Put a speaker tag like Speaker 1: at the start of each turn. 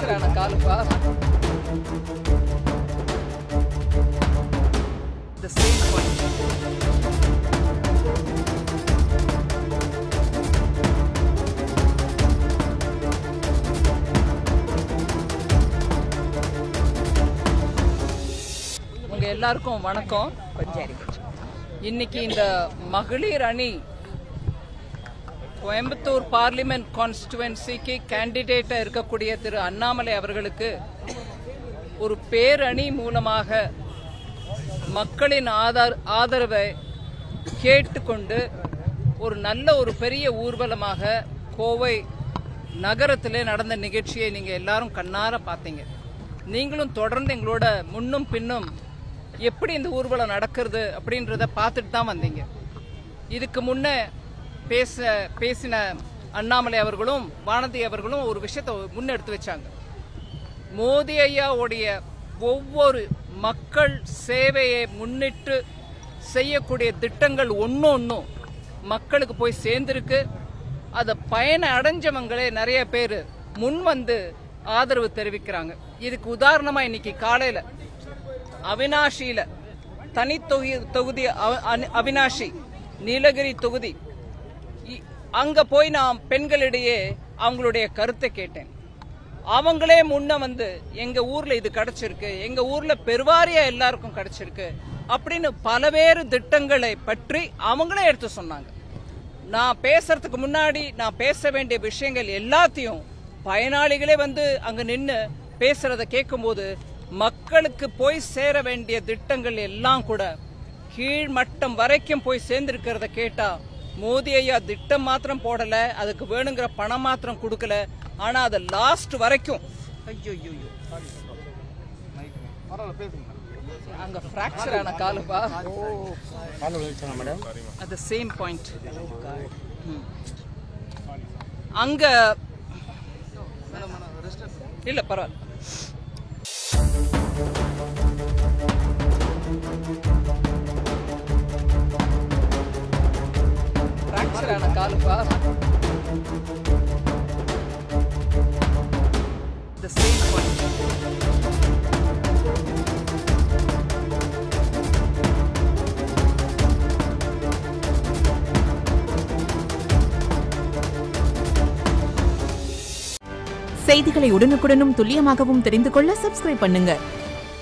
Speaker 1: Fracture ಆನ ಕಾಲುಪಾ the same point உங்க எல்லாருக்கும் வணக்கம் இன்னைக்கு இந்த மகளிர் அணி கோயம்புத்தூர் பார்லிமெண்ட் கான்ஸ்டிடுவன்சிக்கு கேண்டிடேட்டா இருக்கக்கூடிய திரு அண்ணாமலை அவர்களுக்கு ஒரு பேரணி மூலமாக மக்களின் ஆதார் ஆதரவை கேட்டுக்கொண்டு ஒரு நல்ல ஒரு பெரிய ஊர்வலமாக கோவை நகரத்திலே நடந்த நிகழ்ச்சியை நீங்க எல்லாரும் கண்ணார பார்த்தீங்க நீங்களும் தொடர்ந்து எங்களோட முன்னும் பின்னும் எப்படி இந்த ஊர்வலம் நடக்கிறது அப்படின்றத பார்த்துட்டு தான் வந்தீங்க இதுக்கு முன்னே பேச பேசின அண்ணாமலை அவர்களும் வானதி அவர்களும் ஒரு விஷயத்தை முன்னெடுத்து வச்சாங்க மோடி ஐயாவுடைய ஒவ்வொரு மக்கள் சேவையை முன்னிட்டு செய்யக்கூடிய திட்டங்கள் ஒன்று ஒன்றும் மக்களுக்கு போய் சேர்ந்திருக்கு அதை பயனை அடைஞ்சவங்களே நிறைய பேர் முன் வந்து ஆதரவு தெரிவிக்கிறாங்க இதுக்கு உதாரணமா இன்னைக்கு காலையில அவினாஷியில தனி தொகுதி தொகுதி அவ- அனி- அவினாஷி நீலகிரி தொகுதி இ- அங்க போய் நான் பெண்களிடையே அவங்களுடைய கருத்தை கேட்டேன் அவங்களே முன்ன வந்து எங்க ஊர்ல இது கிடைச்சிருக்கு எங்க ஊர்ல பெருவாரியா எல்லாருக்கும் கிடைச்சிருக்கு அப்படின்னு பலவேறு திட்டங்களை பற்றி அவங்களே எடுத்து சொன்னாங்க நான் பேசுறதுக்கு முன்னாடி நான் பேச வேண்டிய விஷயங்கள் எல்லாத்தையும் பயனாளிகளே வந்து அங்க நின்னு பேசுறத கேட்கும்போது மக்களுக்கு போய் சேர வேண்டிய திட்டங்கள் எல்லாம் கூட கீழ்மட்டம் வரைக்கும் போய் சேர்ந்திருக்கிறத கேட்டா மோடி ஐயா திட்டம் மாத்திரம் போடல அதுக்கு வேணுங்கிற பணம் மாத்திரம் கொடுக்கல ஆனா அது லாஸ்ட் வரைக்கும் ஐயோ அங்க ஃப்ராக்சர் ஆன காலுப்பா
Speaker 2: கால் வலிச்சா madam
Speaker 1: at the same point. ம். அங்க இல்ல பரவாயில்ல ஃப்ராக்சர் ஆன காலுப்பா the same point.
Speaker 3: செய்திகளை உடனுக்குடனும் துல்லியமாகவும் தெரிந்து கொள்ள சப்ஸ்கிரைப் பண்ணுங்க